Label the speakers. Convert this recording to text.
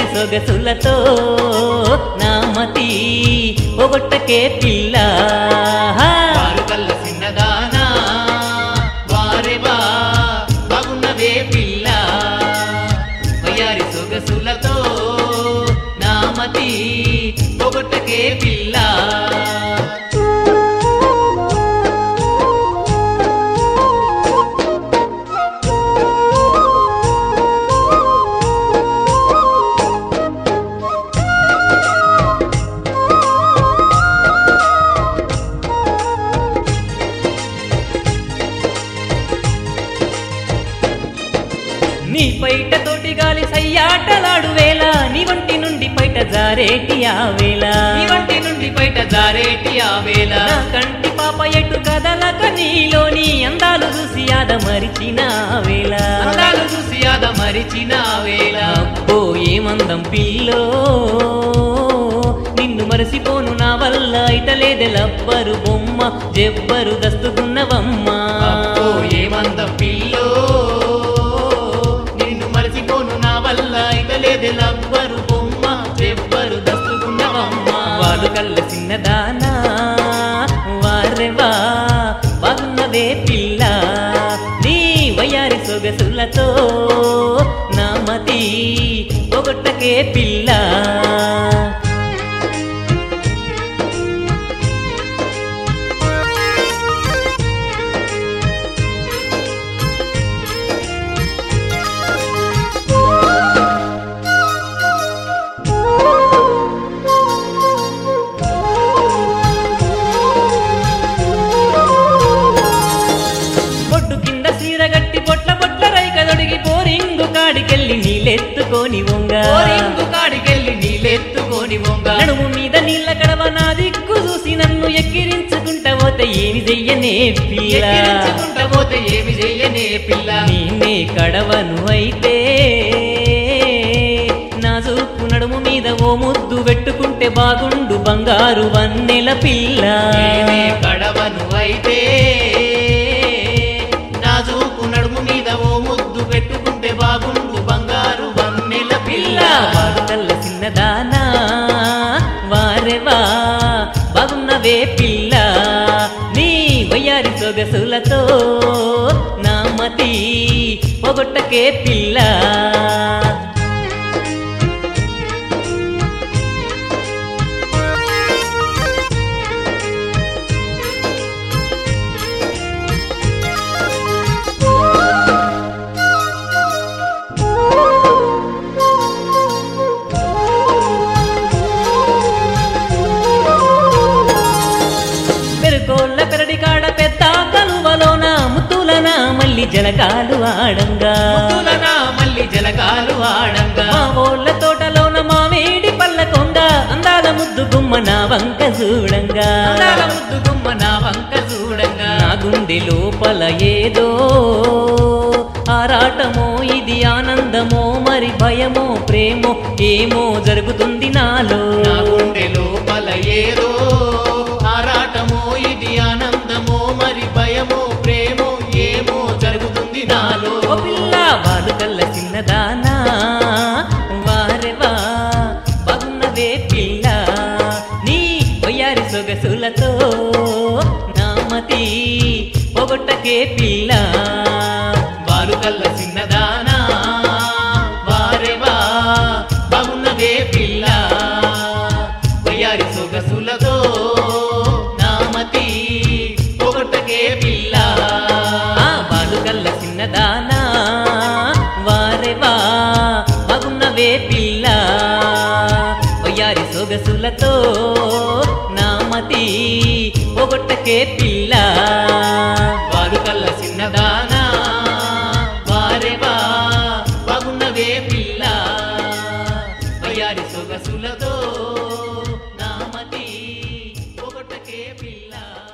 Speaker 1: సొగసులతో నామతి ఒగొట్టకే పిల్ల
Speaker 2: వారు కల్ల చిన్నదానా వారెవా బాగున్నవే పిల్ల వయ్యారి సొగసులతో నామతి పొగొట్టకే పిల్ల
Speaker 1: నీ పైట తోటి గాలి సయ్యాటలాడు వేళ నీ వంటి నుండి పైట జారేటి ఆ వేళ
Speaker 2: నీ వంటి నుండి బయట జారేటి ఆ వేళ
Speaker 1: నా కంటి పాప ఎటు కదలక నీలోని అందాలు చూసి యాద మరిచిన వేళ
Speaker 2: అందాలు చూసి యాద మరిచిన వేళ
Speaker 1: అబ్బో ఏమందం పిల్లో నిన్ను మరసిపోను నా వల్ల ఇటలేదే లబ్బరు బొమ్మ జెబ్బరు దస్తుకున్నవమ్మ
Speaker 2: అబ్బో ఏమందం పిల్లో నిన్ను మరచిపోను నా వల్ల ఇకలేదే లవ్వరు బొమ్మ చెప్పరు దస్తుకున్నవమ్మ
Speaker 1: వాడు కళ్ళ చిన్నదానా వారెవా బాగున్నదే పిల్ల నీ వయారి సొగసులతో నామతి పొగొట్టకే పిల్ల బొట్టు కింద సీరగట్టి బొట్ల బొట్ల రైక దొడిగి పోరింగు కాడికెళ్ళి నీళ్ళెత్తుకొని వంగ
Speaker 2: ఓరింగు కాడికెళ్ళి నీళ్ళెత్తుకొని వంగ
Speaker 1: నడుము మీద నీళ్ళ కడవ నా దిక్కు చూసి నన్ను ఎక్కిరించుకుంటా పోతే ఏమి చెయ్యనే పిల్ల
Speaker 2: ఎక్కిరించుకుంటా పోతే ఏమి చెయ్యనే పిల్ల
Speaker 1: నేనే కడవను అయితే నా చూపు నడుము మీద ఓ ముద్దు పెట్టుకుంటే బాగుండు బంగారు వన్నెల పిల్ల
Speaker 2: నేనే కడవను అయితే నా చూపు నడుము మీద ఓ ముద్దు పెట్టుకుంటే బాగుండు బంగారు వన్నెల
Speaker 1: పిల్ల
Speaker 2: పిల్ల
Speaker 1: వాడు కల్ల చిన్నదానా వారెవా బాగున్నవే పిల్ల నీ వయ్యారి సొగసులతో నామతి పొగొట్టకే పిల్ల పెరుకోళ్ళ పెరడి కాడ పెద్ద కలువలోన ముత్తులన మల్లి జలకాలు ఆడంగా
Speaker 2: ముద్దులనా మల్లి జలకాలు ఆడంగా
Speaker 1: మా ఓళ్ళ తోటలోన మావేడి పళ్ళ కొంగ అందాల ముద్దు గుమ్మ నా వంక చూడంగా
Speaker 2: అందాల ముద్దు గుమ్మ నా వంక చూడంగా
Speaker 1: నా గుండె లోపల ఏదో ఆరాటమో ఇది ఆనందమో మరి భయమో ప్రేమో ఏమో జరుగుతుంది నాలో
Speaker 2: నా గుండె లోపల ఏదో ఆరాటమో ఇది ఆనందమో మరి భయమో ప్రేమో ఏమో జరుగుతుంది నాలో
Speaker 1: ఓ పిల్ల వాడు కల్ల చిన్నదానా వారెవా బాగున్నవే పిల్ల నీ వయ్యారి సొగసులతో నామతి పొగొట్టకే పిల్ల
Speaker 2: వారు కల్ల చిన్నదానా వారెవా బాగున్నవే పిల్ల వయ్యారి సొగసులతో నామతి పొగట్టకే పిల్ల
Speaker 1: ఆ వాడు కల్ల చిన్నదానా వారెవా బాగున్నవే పిల్ల వయ్యారి సొగసులతో నామతి పొగొట్టకే పిల్ల
Speaker 2: వారు కల్ల చిన్నదానా వారెవా బాగున్నవే పిల్ల వయ్యారి సొగసులతో నామతి పొగట్టకే పిల్ల